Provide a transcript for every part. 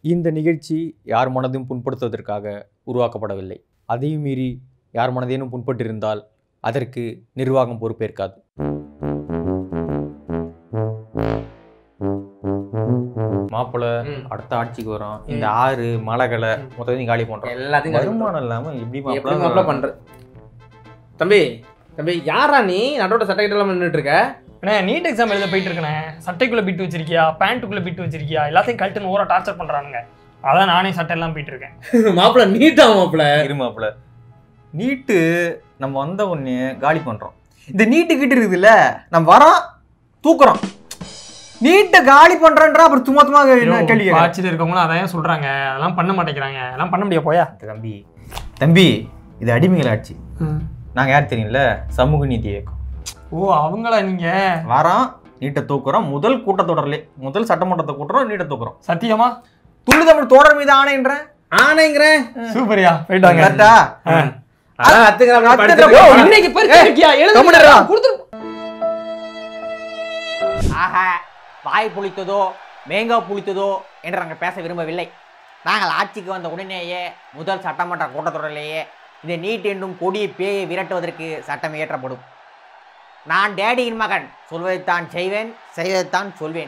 இந்த நிகழ்ச்சி யார் மனதையும் புண்படுத்துவதற்காக உருவாக்கப்படவில்லை அதையும் மீறி யார் மனதேனும் புண்பட்டிருந்தால் அதற்கு நிர்வாகம் பொறுப்பேற்காது மாப்பிள்ளை ம். அடுத்த ஆட்சிக்கு வரும் இந்த ஆறு மலைகளை மொத்தத்தையும் காலி பண்றோம் எல்லாத்தையும் காலி வருமானம் இல்லாம எப்படி எப்படி மாப்பிள்ளை மாப்பிள பண்ற தம்பி தம்பி யாரா நீ நட்டோட சட்டை கிட்ட நின்றுட்டு இருக்க அண்ணே நீட் எக்ஸாம் எழுத போயிட்டு இருக்கனே சட்டைக்குள்ள பிட்டு வச்சிருக்கியா பேண்ட்டுக்குள்ள பிட்டு வச்சிருக்கியா எல்லாத்தையும் கழட்டுன்னு ஊரா டார்ச்சர் பண்றானுங்க அதான் நானே சட்டை எல்லாம் போயிட்டு இருக்கேன் மாப்பிள நீட்டா மாப்பிள இரு மாப்பிள்ளை நீட்டு நம்ம வந்த உடனே காலி பண்றோம் இந்த நீட்டு கிட்ட இருக்குதுல்ல நம்ம வரோம் தூக்குறோம் நீட்டை காலி பண்றேன்றா அப்புறம் சும்மா சும்மா என்ன கேள்வி கேக்குற? ஆட்சியில் இருக்கவங்களும் அதான் சொல்றாங்க அதெல்லாம் பண்ண மாட்டேங்கிறாங்க அதெல்லாம் பண்ண முடியாது போயா தம்பி தம்பி இது அடிமைகள் ஆட்சி நாங்க யார் தெரியும்ல சமூக நீதி இயக்கம் ஓ அவங்களா நீங்க வரோம் நீட்டை தூக்குறோம் முதல் கூட்டத்தொடர்லே முதல் சட்டமன்றத்தை கூட்டுறோம் நீட்டை தூக்குறோம் சத்தியமா துள்ளு தமிழ் தொடர் மீது ஆணைன்றேன் ஆனைங்கிறேன் சூப்பரியா போயிட்டாங்க கரெக்டா அதான் அத்துக்கிற அத்துக்கிற- ஓ, இன்னைக்கு பரிசு இருக்கியா கம்முனுடா. ஆஹா வாய் புளித்ததோ மேங்கா புளித்ததோ என்று நாங்கள் பேச விரும்பவில்லை நாங்கள் ஆட்சிக்கு வந்த உடனேயே முதல் சட்டமன்ற கூட்டத்தொடரிலேயே இந்த நீட் என்னும் கொடிய பேயை விரட்டுவதற்கு சட்டம் இயற்றப்படும் நான் டேடியின் மகன் சொல்வதைத்தான் செய்வேன் செய்வதைத்தான் சொல்வேன்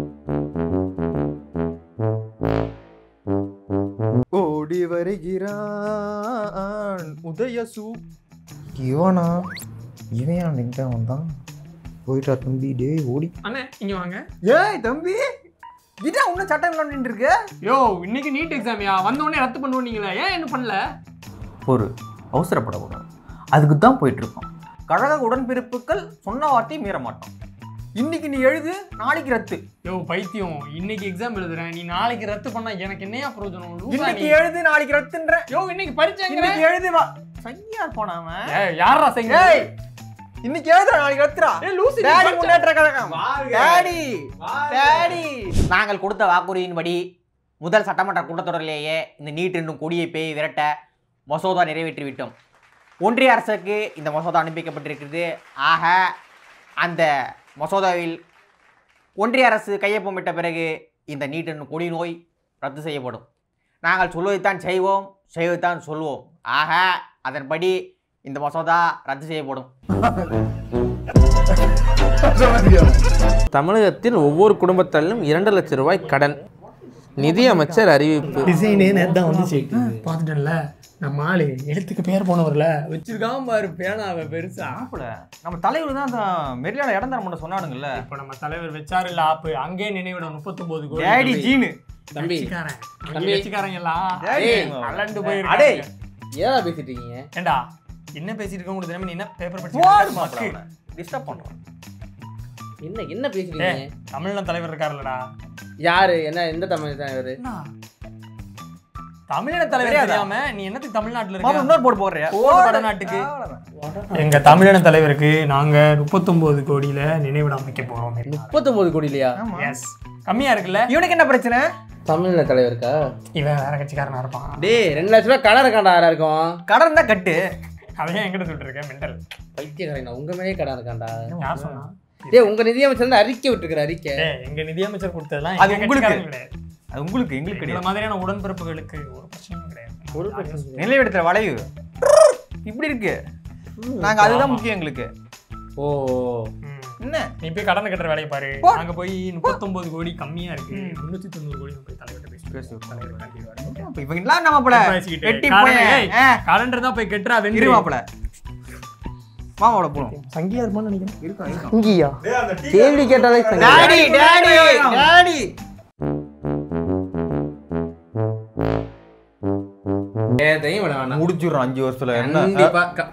ஓடி வருகிறான் உதயசு இவனா இவன் எங்க வந்தான் போயிட்டா தம்பி டேய் ஓடி அண்ணே இங்க வாங்க ஏய் தம்பி இதான் இன்னும் சட்டம் இல்லாம இருக்கு யோ இன்னைக்கு நீட் எக்ஸாமியா வந்த உடனே ரத்து பண்ணுவீங்களே ஏன் என்ன பண்ணல ஒரு அவசரப்படக்கூடாது அதுக்கு தான் போயிட்டு இருக்கோம் கழக உடன்பிறப்புகள் சொன்ன வார்த்தையை மீற மாட்டோம் இன்னைக்கு நீ எழுது நாளைக்கு ரத்து யோ பைத்தியம் இன்னைக்கு எக்ஸாம் எழுதுறேன் நீ நாளைக்கு ரத்து பண்ணா எனக்கு என்னையா பிரயோஜனம் லூசா இன்னைக்கு நீ? எழுது நாளைக்கு ரத்துன்ற யோ இன்னைக்கு பரிச்சைங்கிற இன்னைக்கு எழுது வா சையார் போனாம ஏய் யாரா செய்யுங்க ஏய் இன்னைக்கு எழுதுற நாளைக்கு ரத்துடா ஏய் லூசு நீ டேடி பரிச்சை- முன்னேற்ற கழகம் டேடி டேடி நாங்கள் கொடுத்த வாக்குறுதியின்படி முதல் சட்டமன்ற கூட்டத்தொடரிலேயே இந்த நீட் என்னும் கொடியை பேய் விரட்ட மசோதா நிறைவேற்றிவிட்டோம் ஒன்றிய அரசுக்கு இந்த மசோதா அனுப்பிக்கப்பட்டிருக்கிறது ஆக அந்த மசோதாவில் ஒன்றிய அரசு கையொப்பமிட்ட பிறகு இந்த நீட் என்னும் கொடி நோய் ரத்து செய்யப்படும் நாங்கள் சொல்வதைத்தான் செய்வோம் செய்வதைத்தான் சொல்வோம் ஆக அதன்படி இந்த மசோதா ரத்து செய்யப்படும் தமிழகத்தில் ஒவ்வொரு குடும்பத்தாலும் இரண்டு லட்சம் ரூபாய் கடன் நிதி அமைச்சர் அறிவிப்பு பார்த்துட்டேன்ல நம்ம ஆளு எழுத்துக்கு பேர் போனவர்ல வச்சிருக்காம பாரு பேனாவை பெருசா மாப்பிள நம்ம தலைவர் தான் அந்த மெரியால இடம் தர மட்டும் சொன்னானுங்கல்ல இப்ப நம்ம தலைவர் வச்சாரு இல்ல ஆப்பு அங்கே நினைவிடம் முப்பத்தொன்பது கோடி டேடி ஜீனு தம்பி கட்சிக்காரன் தம்பி. தம்பி கட்சிக்காரங்க எல்லாம் டேடி. அலண்டு அடே போயிருக்காங்க ஏதா பேசிட்டு இருக்கீங்க ஏண்டா என்ன பேசிட்டு இருக்க உங்களுக்கு தெரியாம நீ என்ன பேப்பர் போடு மாப்பிள படிச்சு அவனை. டிஸ்டர்ப் பண்றான் என்ன என்ன பேசுறீங்க தமிழ்ல தலைவர் இருக்காருல்லடா யாரு என்ன எந்த தமிழ் தலைவர் என்ன? தமிழின தலைவர் தெரியாதா? தெரியாம நீ என்னத்துக்கு தமிழ்நாட்டுல மாப்பிள இருக்க இன்னொரு போட்டு போடுறியா போடு வடநாட்டுக்கு. எங்க தமிழின தலைவருக்கு நாங்க முப்பத்தொன்பது கோடியில நினைவிடம் அமைக்க போறோம் முப்பத்தொன்பது கோடி இல்லையா எஸ் கம்மியா இருக்குல்ல இவனுக்கு என்ன பிரச்சனை தமிழ்ல தலைவருக்கா இவன் வேற கட்சிக்காரனா இருப்பான் டேய் ரெண்டு லட்ச ரூபாய் கடன் இருக்காண்டா யாரா இருக்கும் கடன் தான் கட்டு அதையும் என்கிட்ட சொல்லிட்டு இருக்கேன் மெண்டல் பைத்தியக்காரங்க உங்க மேலே கடன் இருக்காண்டா யார் சொன்னா டேய் உங்க நிதியமைச்சர் வந்து அறிக்கை விட்டுருக்காரு அறிக்கை டேய், எங்க நிதியமைச்சர் கொடுத்ததெல்லாம் அது எங்க உங்களுக்கு. கட்சிக்காரங்க கிடையாது அது உங்களுக்கு எங்களுக்கு இந்த கிடையாது மாதிரியான உடன்பிறப்புகளுக்கு ஒரு பிரச்சனையும் கிடையாது ஒரு பிரச்சனை நிலைவெடுத்துல வளைவு இப்படி இருக்கு நாங்க அதுதான் முக்கியம் எங்களுக்கு ஓ ம். என்ன நீ போய் கடன் கட்டுற வேலையை பாரு போ. நாங்க போய் முப்பத்தொன்பது கோடி கம்மியா இருக்கு முன்னூத்தி தொண்ணூறு கோடி நம்ம போய் தலைவர்கிட்ட பேசிட்டு தலைவர் கட்டிடுவாரு. அப்ப இவங்கெல்லாம் நம்ம மாப்பிள பேசிக்கிட்டு. எட்டி கடன், போய் ஏய், கடன் இருந்தா போய் கெட்டுறா இரு வென்று மாப்பிள மாமாவோட போகணும் சங்கியா இருப்பான்னு நினைக்கிறேன் இருக்கும் இருக்கும் இங்கேயா கேள்வி கேட்டாலே டாடி டாடி டாடி ஏதையும் விட வேணாம் முடிச்சிடுறோம் அஞ்சு வருஷத்துல என்ன கண்டிப்பா க-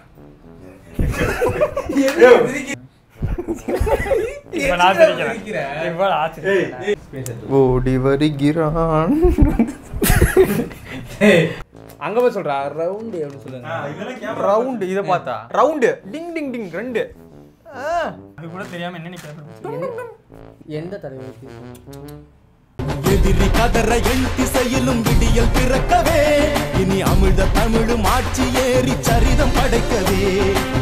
இப்ப நான் சிரிக்கிறேன். இப்ப நான் சிரிக்கிறேன். ஓடி வருகிறான் அங்க போய் சொல்றா ரவுண்ட் எப்படி சொல்லுங்க ரவுண்டு இதை பார்த்தா ரவுண்டு டிங் டிங் டிங் ரெண்டு ஆ. அது கூட தெரியாம என்ன நீ பேப்பர் பேசுற? எந்த தலைவருக்கு எதிரி கதற எண் திசையிலும் விடியல் பிறக்கவே இனி அமிழ்த தமிழும் ஆட்சி ஏறி சரிதம் படைக்கவே